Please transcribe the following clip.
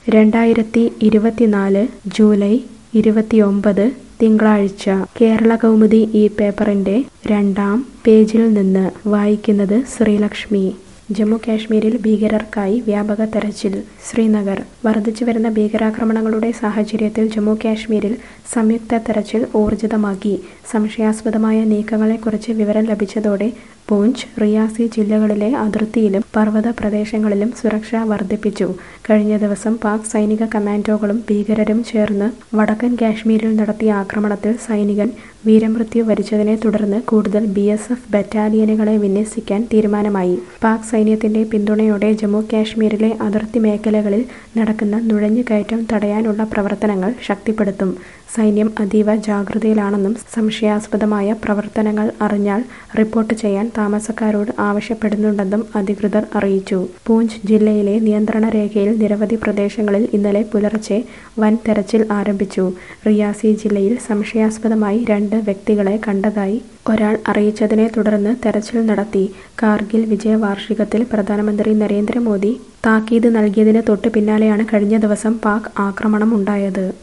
രണ്ടായിരത്തി ഇരുപത്തിനാല് ജൂലൈ ഇരുപത്തിയൊമ്പത് തിങ്കളാഴ്ച കേരള കൗമുദി ഈ പേപ്പറിന്റെ രണ്ടാം പേജിൽ നിന്ന് വായിക്കുന്നത് ശ്രീലക്ഷ്മി ജമ്മു കാശ്മീരിൽ ഭീകരർക്കായി വ്യാപക തെരച്ചിൽ ശ്രീനഗർ വർദ്ധിച്ചു വരുന്ന ഭീകരാക്രമണങ്ങളുടെ സാഹചര്യത്തിൽ ജമ്മു കാശ്മീരിൽ സംയുക്ത തെരച്ചിൽ ഊർജിതമാക്കി സംശയാസ്പദമായ നീക്കങ്ങളെക്കുറിച്ച് വിവരം ലഭിച്ചതോടെ പൂഞ്ച് റിയാസി ജില്ലകളിലെ അതിർത്തിയിലും പർവ്വത പ്രദേശങ്ങളിലും സുരക്ഷ വർദ്ധിപ്പിച്ചു കഴിഞ്ഞ ദിവസം പാക് സൈനിക കമാൻഡോകളും ഭീകരരും ചേർന്ന് വടക്കൻ കാശ്മീരിൽ നടത്തിയ ആക്രമണത്തിൽ സൈനികൻ വീരമൃത്യു വരിച്ചതിനെ തുടർന്ന് കൂടുതൽ ബി എസ് എഫ് ബറ്റാലിയനുകളെ വിന്യസിക്കാൻ തീരുമാനമായി പാക് സൈന്യത്തിന്റെ പിന്തുണയോടെ ജമ്മു കാശ്മീരിലെ അതിർത്തി മേഖലകളിൽ നടക്കുന്ന നുഴഞ്ഞുകയറ്റം തടയാനുള്ള പ്രവർത്തനങ്ങൾ ശക്തിപ്പെടുത്തും സൈന്യം അതീവ ജാഗ്രതയിലാണെന്നും സംശയാസ്പദമായ പ്രവർത്തനങ്ങൾ അറിഞ്ഞാൽ റിപ്പോർട്ട് ചെയ്യാൻ താമസക്കാരോട് ആവശ്യപ്പെടുന്നുണ്ടെന്നും അധികൃതർ അറിയിച്ചു പൂഞ്ച് ജില്ലയിലെ നിയന്ത്രണ രേഖയിൽ നിരവധി പ്രദേശങ്ങളിൽ ഇന്നലെ പുലർച്ചെ വൻ തെരച്ചിൽ ആരംഭിച്ചു റിയാസി ജില്ലയിൽ സംശയാസ്പദമായി രണ്ട് വ്യക്തികളെ കണ്ടതായി ഒരാൾ അറിയിച്ചതിനെ തുടർന്ന് തെരച്ചിൽ നടത്തി കാർഗിൽ വിജയവാർഷികത്തിൽ പ്രധാനമന്ത്രി നരേന്ദ്രമോദി താക്കീത് നൽകിയതിന് തൊട്ടു പിന്നാലെയാണ് കഴിഞ്ഞ ദിവസം പാക് ആക്രമണം ഉണ്ടായത്